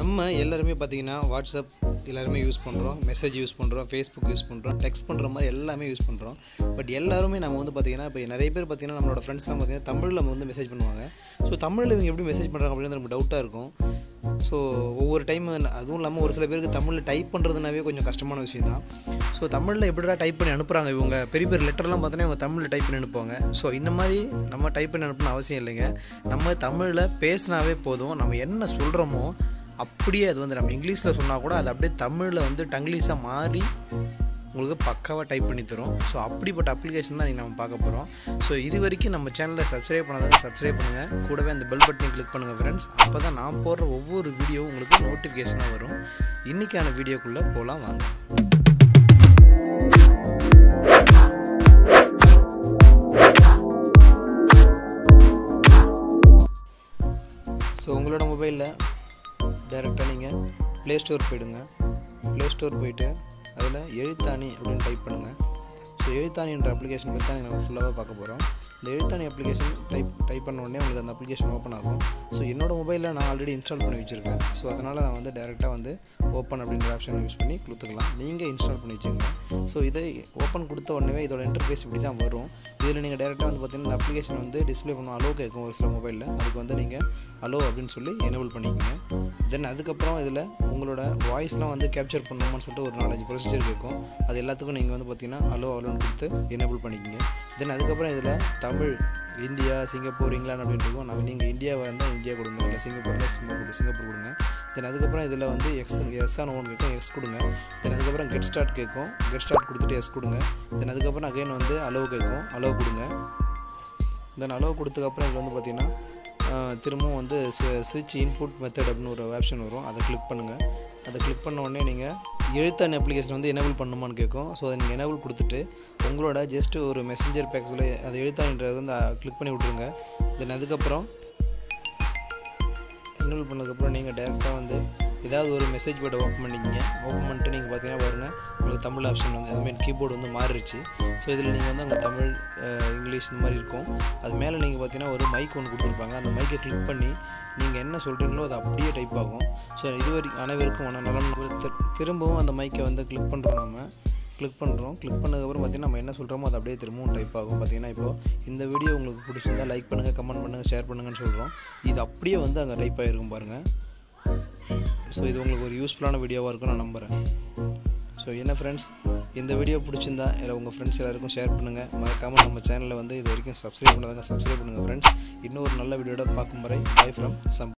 நம்ம எல்லாருமே பார்த்தீங்கன்னா வாட்ஸ்அப் எல்லாருமே யூஸ் பண்ணுறோம் மெசேஜ் யூஸ் பண்ணுறோம் ஃபேஸ்புக் யூஸ் பண்ணுறோம் டெக்ஸ்ட் பண்ணுற மாதிரி எல்லாமே யூஸ் பண்ணுறோம் பட் எல்லாருமே நம்ம வந்து பார்த்திங்கன்னா இப்போ நிறைய பேர் பார்த்திங்கன்னா நம்மளோட ஃப்ரெண்ட்ஸ்லாம் பார்த்திங்கன்னா தமிழில் நம்ம வந்து மெசேஜ் பண்ணுவாங்க ஸோ தமிழில் இவங்க எப்படி மெசேஜ் பண்ணுறாங்க அப்படின்னு நமக்கு டவுட்டாக இருக்கும் ஸோ ஒவ்வொரு டைம் அதுவும் இல்லாமல் ஒரு சில பேருக்கு தமிழில் டைப் பண்ணுறதுனாவே கொஞ்சம் கஷ்டமான விஷயம் தான் ஸோ தமிழில் எப்படிடா டைப் பண்ணி அனுப்புகிறாங்க இவங்க பெரிய பெரிய லெட்டர்லாம் பார்த்தோன்னா இவங்க தமிழில் டைப் பண்ணி அனுப்புவாங்க ஸோ இந்த மாதிரி நம்ம டைப் பண்ணி அனுப்பணும் அவசியம் இல்லைங்க நம்ம தமிழில் பேசினாவே போதும் நம்ம என்ன சொல்கிறோமோ அப்படியே அது வந்து நம்ம இங்கிலீஷில் சொன்னால் கூட அது அப்படியே தமிழில் வந்து டங்கிலீஷாக மாறி உங்களுக்கு பக்காவாக டைப் பண்ணி தரும் ஸோ அப்படிப்பட்ட அப்ளிகேஷன் தான் நீங்கள் நம்ம பார்க்க போகிறோம் ஸோ இது வரைக்கும் நம்ம சேனலை சப்ஸ்கிரைப் பண்ணாதவங்க சப்ஸ்கிரைப் பண்ணுங்கள் கூடவே அந்த பெல் பட்டனை கிளிக் பண்ணுங்கள் ஃப்ரெண்ட்ஸ் அப்போ தான் நான் போடுற ஒவ்வொரு வீடியோவும் உங்களுக்கு நோட்டிஃபிகேஷனாக வரும் இன்றைக்கான வீடியோக்குள்ளே போகலாம் வாங்க ஸோ உங்களோட மொபைலில் டைரெக்டாக நீங்கள் ப்ளே ஸ்டோர் போயிடுங்க ப்ளே ஸ்டோர் போயிட்டு அதில் எழுத்தாணி அப்படின்னு டைப் பண்ணுங்கள் ஸோ எழுத்தாணின்ற அப்ளிகேஷன் பற்றி தான் நம்ம ஃபுல்லாக பார்க்க போகிறோம் இந்த எழுத்தாணி அப்ளிகேஷன் டைப் டைப் பண்ண உடனே உங்களுக்கு அந்த அப்ளிகேஷன் ஓப்பன் ஆகும் ஸோ என்னோட மொபைலில் நான் ஆல்ரெடி இன்ஸ்டால் பண்ணி வச்சுருக்கேன் ஸோ அதனால் நான் வந்து டேரெக்டாக வந்து ஓப்பன் அப்படின்ற ஆப்ஷனை யூஸ் பண்ணி கொடுத்துக்கலாம் நீங்கள் இன்ஸ்டால் பண்ணி வச்சுங்க ஸோ இதை ஓப்பன் கொடுத்த உடனே இதோட இன்டர்ஃபேஸ் இப்படி தான் வரும் இதில் நீங்கள் டேரெக்டாக வந்து பார்த்தீங்கன்னா இந்த அப்ளிகேஷன் வந்து டிஸ்ப்ளே பண்ணும் அலோ கேட்கும் ஒரு சில மொபைலில் அதுக்கு வந்து நீங்கள் அலோ அப்படின்னு சொல்லி எனேபிள் பண்ணிக்கோங்க தென் அதுக்கப்புறம் இதில் உங்களோட வாய்ஸ்லாம் வந்து கேப்சர் பண்ணணுமான்னு சொல்லிட்டு ஒரு நாலஞ்சு ப்ரொசீஜர் கேட்கும் அது எல்லாத்துக்கும் நீங்கள் வந்து பார்த்தீங்கன்னா அலோ அலோன்னு கொடுத்து எனேபிள் பண்ணிக்கோங்க தென் அதுக்கப்புறம் இதில் தமிழ் இந்தியா சிங்கப்பூர் இங்கிலாந்து அப்படின்னு இருக்கும் நம்ம நீங்கள் இந்தியாவை இருந்தால் இந்தியா கொடுங்க இல்லை சிங்கப்பூரில் சிங்கப்பூர் சிங்கப்பூர் கொடுங்க தென் அதுக்கப்புறம் இதில் வந்து எக்ஸ் எஸ் ஆன் ஒன் கேட்கும் எக்ஸ் கொடுங்க தென் அதுக்கப்புறம் கெட் ஸ்டார்ட் கேட்கும் கெட் ஸ்டார்ட் கொடுத்துட்டு எஸ் கொடுங்க தென் அதுக்கப்புறம் அகைன் வந்து அலோவ் கேட்கும் அலோவ் கொடுங்க தென் அலோவ் கொடுத்ததுக்கப்புறம் இதில் வந்து பார்த்திங்கன்னா திரும்பவும் வந்து ஸ்விட்ச் இன்புட் மெத்தட் அப்படின்னு ஒரு ஆப்ஷன் வரும் அதை கிளிக் பண்ணுங்கள் அதை கிளிக் பண்ண உடனே நீங்கள் எழுத்தாணி அப்ளிகேஷன் வந்து எனேபிள் பண்ணணுமான்னு கேட்கும் ஸோ அதை நீங்கள் எனேபிள் கொடுத்துட்டு உங்களோட ஜஸ்ட்டு ஒரு மெசஞ்சர் பேக்ஸில் அது எழுத்தாணின்றது வந்து கிளிக் பண்ணி விட்ருங்க தென் அதுக்கப்புறம் எனேபிள் பண்ணதுக்கப்புறம் நீங்கள் டேரெக்டாக வந்து ஏதாவது ஒரு மெசேஜ் போர்டை ஓப்பன் பண்ணிக்கிங்க ஓப்பன் பண்ணிட்டு நீங்கள் பார்த்தீங்கன்னா பாருங்கள் உங்களுக்கு தமிழ் ஆப்ஷன் வந்து அதுமாரி கீபோர்டு வந்து மாறிடுச்சு ஸோ இதில் நீங்கள் வந்து அங்கே தமிழ் இங்கிலீஷ் இந்த மாதிரி இருக்கும் அது மேலே நீங்கள் பார்த்தீங்கன்னா ஒரு மைக் ஒன்று கொடுத்துருப்பாங்க அந்த மைக்கை கிளிக் பண்ணி நீங்கள் என்ன சொல்கிறீங்களோ அது அப்படியே டைப் ஆகும் ஸோ இது வரைக்கும் அனைவருக்கும் வன நலம் திரும்பவும் அந்த மைக்கை வந்து கிளிக் பண்ணுறோம் நம்ம கிளிக் பண்ணுறோம் கிளிக் பண்ணதுக்கப்புறம் பார்த்திங்கன்னா நம்ம என்ன சொல்கிறோமோ அது அப்படியே திரும்பவும் டைப் ஆகும் பார்த்திங்கன்னா இப்போது இந்த வீடியோ உங்களுக்கு பிடிச்சிருந்தா லைக் பண்ணுங்கள் கமெண்ட் பண்ணுங்கள் ஷேர் பண்ணுங்கன்னு சொல்கிறோம் இது அப்படியே வந்து அங்கே டைப் ஆகிருக்கும் பாருங்கள் ஸோ இது உங்களுக்கு ஒரு யூஸ்ஃபுல்லான வீடியோவாக இருக்கும் நான் நம்புகிறேன் ஸோ என்ன ஃப்ரெண்ட்ஸ் இந்த வீடியோ பிடிச்சிருந்தா இல்லை உங்கள் ஃப்ரெண்ட்ஸ் எல்லாருக்கும் ஷேர் பண்ணுங்கள் மறக்காமல் நம்ம சேனலில் வந்து இது வரைக்கும் சப்ஸ்கிரைப் பண்ணாதாங்க சப்ஸ்கிரைப் பண்ணுங்கள் ஃப்ரெண்ட்ஸ் இன்னும் ஒரு நல்ல வீடியோட பார்க்கும் வரை பை ஃப்ரம் சம்